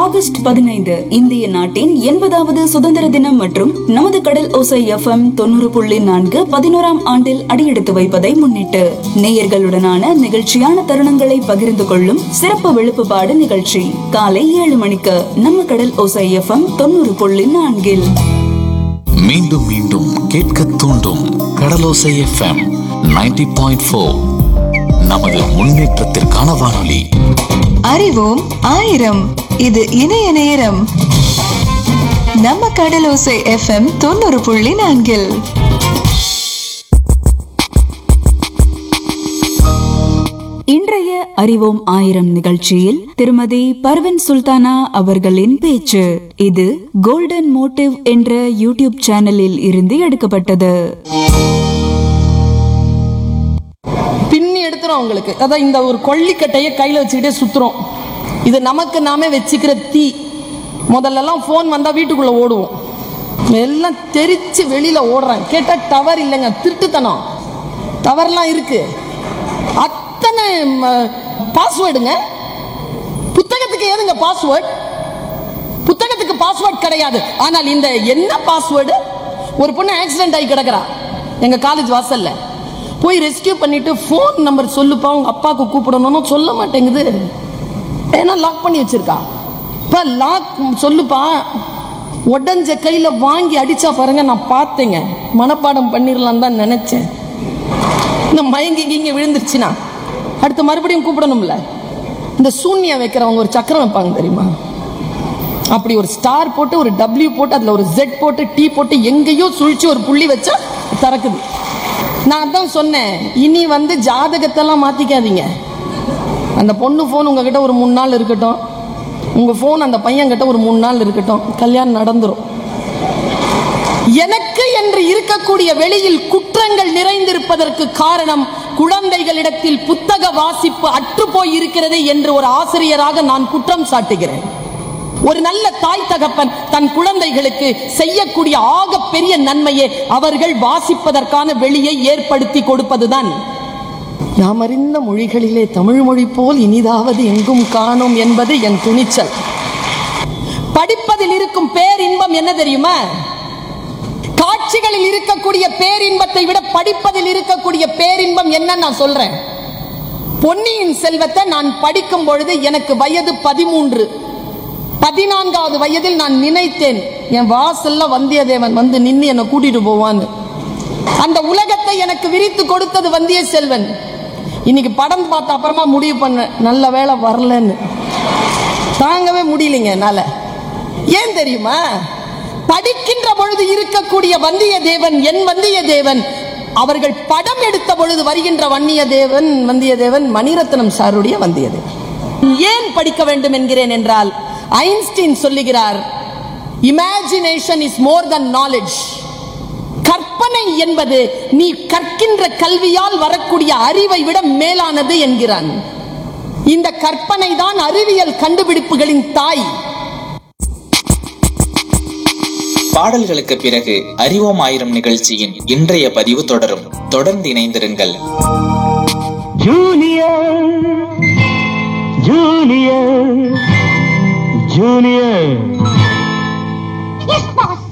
August பதினைந்து இந்திய நாட்டின் எண்பதாவது சுதந்திர தினம் மற்றும் நமது கடல் ஓசை எஃப்எம் தொண்ணூறு புள்ளி நான்கு பதினோராம் ஆண்டில் அடியெடுத்து வைப்பதை முன்னிட்டு நேயர்களுடனான நிகழ்ச்சியான தருணங்களை பகிர்ந்து கொள்ளும் சிறப்பு விழுப்புபாடு நிகழ்ச்சி காலை ஏழு மணிக்கு நம்ம கடல் ஓசை எஃப்எம் தொண்ணூறு புள்ளி நான்கில் மீண்டும் மீண்டும் கேட்க தூண்டும் கடலோசை எஃப்எம் 90.4 பாயிண்ட் நமது முன்னேற்றத்திற்கான வானொலி அறிவோம் ஆயிரம் இது இணைய நேரம் நம்ம கடலோசை எஃப்எம் தொண்ணூறு புள்ளி நான்கில் இன்றைய அறிவோம் ஆயிரம் நிகழ்ச்சியில் திருமதி பர்வன் சுல்தானா அவர்களின் பேச்சு இது கோல்டன் மோட்டிவ் என்ற யூடியூப் சேனலில் இருந்து எடுக்கப்பட்டது பின்னி எடுத்துரும் உங்களுக்கு அதான் இந்த ஒரு கொல்லிக்கட்டையை கையில் வச்சுக்கிட்டே சுத்துறோம் இது நமக்கு நாமே வச்சுக்கிற தீ முதல்லலாம் ஃபோன் வந்தால் வீட்டுக்குள்ளே ஓடுவோம் எல்லாம் தெரிச்சு வெளியில் ஓடுறாங்க கேட்டால் டவர் இல்லைங்க திருட்டுத்தனம் டவர்லாம் இருக்கு அத்தனை பாஸ்வேர்டுங்க புத்தகத்துக்கு ஏதுங்க பாஸ்வேர்டு புத்தகத்துக்கு பாஸ்வேர்ட் கிடையாது ஆனால் இந்த என்ன பாஸ்வேர்டு ஒரு பொண்ணு ஆக்சிடென்ட் ஆகி கிடக்குறா எங்க காலேஜ் வாசல்ல போய் ரெஸ்கியூ பண்ணிட்டு ஃபோன் நம்பர் சொல்லுப்பா உங்க அப்பாவுக்கு கூப்பிடணும்னு சொல்ல மாட்டேங்குது ஏன்னா லாக் பண்ணி வச்சிருக்கா இப்ப லாக் சொல்லுப்பா உடஞ்ச கையில வாங்கி அடிச்சா பாருங்க நான் பார்த்தேங்க மனப்பாடம் பண்ணிடலாம் தான் நினைச்சேன் இந்த மயங்கி இங்க விழுந்துருச்சுன்னா அடுத்து மறுபடியும் கூப்பிடணும்ல இந்த சூன்யம் வைக்கிறவங்க ஒரு சக்கரம் வைப்பாங்க தெரியுமா அப்படி ஒரு ஸ்டார் போட்டு ஒரு டபிள்யூ போட்டு அதில் ஒரு ஜெட் போட்டு டீ போட்டு எங்கேயோ சுழிச்சு ஒரு புள்ளி வச்சா திறக்குது நான் தான் சொன்னேன் இனி வந்து ஜாதகத்தெல்லாம் மாற்றிக்காதீங்க அந்த பொண்ணு ஃபோன் உங்ககிட்ட ஒரு மூணு நாள் இருக்கட்டும் உங்கள் ஃபோன் அந்த பையன்கிட்ட ஒரு மூணு நாள் இருக்கட்டும் கல்யாணம் நடந்துரும் எனக்கு என்று இருக்கக்கூடிய வெளியில் குற்றங்கள் நிறைந்திருப்பதற்கு காரணம் குழந்தைகளிடத்தில் புத்தக வாசிப்பு அற்று போய் இருக்கிறது என்று ஒரு ஆசிரியராக நான் குற்றம் சாட்டுகிறேன் ஒரு நல்ல தாய் தகப்பன் தன் குழந்தைகளுக்கு செய்யக்கூடிய ஆக பெரிய நன்மையை அவர்கள் வாசிப்பதற்கான வெளியை ஏற்படுத்தி கொடுப்பதுதான் நாம் அறிந்த மொழிகளிலே தமிழ் மொழி போல் இனிதாவது எங்கும் காணோம் என்பது என் துணிச்சல் படிப்பதில் இருக்கும் பேரின்பம் என்ன தெரியுமா காட்சிகளில் இருக்கக்கூடிய பேரின்பத்தை விட படிப்பதில் இருக்கக்கூடிய பேரின்பம் என்ன நான் சொல்றேன் பொன்னியின் செல்வத்தை நான் படிக்கும் பொழுது எனக்கு வயது பதிமூன்று பதினான்காவது வயதில் நான் நினைத்தேன் என் வாசல்ல வந்தியத்தேவன் வந்து நின்று என்னை கூட்டிட்டு போவான்னு அந்த உலகத்தை எனக்கு விரித்து கொடுத்தது வந்திய செல்வன் இன்னைக்கு படம் பார்த்த அப்புறமா முடிவு பண்ண நல்ல வேலை வரலன்னு தாங்கவே முடியலைங்க என்னால ஏன் தெரியுமா படிக்கின்ற பொழுது இருக்கக்கூடிய வந்தியத்தேவன் என் வந்தியத்தேவன் அவர்கள் படம் எடுத்த பொழுது வருகின்ற வன்னியதேவன் வந்தியத்தேவன் மணிரத்னம் சாருடைய வந்தியத்தேவன் ஏன் படிக்க வேண்டும் என்கிறேன் என்றால் ஐன்ஸ்டீன் சொல்லுகிறார் imagination is more than knowledge கற்பனை என்பது நீ கற்கின்ற கல்வியால் வரக்கூடிய அறிவை விட மேலானது என்கிறான் இந்த கற்பனை தான் அறிவியல் கண்டுபிடிப்புகளின் தாய் பாடல்களுக்கு பிறகு அறிவோம் ஆயிரம் நிகழ்ச்சியின் இன்றைய பதிவு தொடரும் தொடர்ந்து இணைந்திருங்கள் junior junior junior Yes, boss.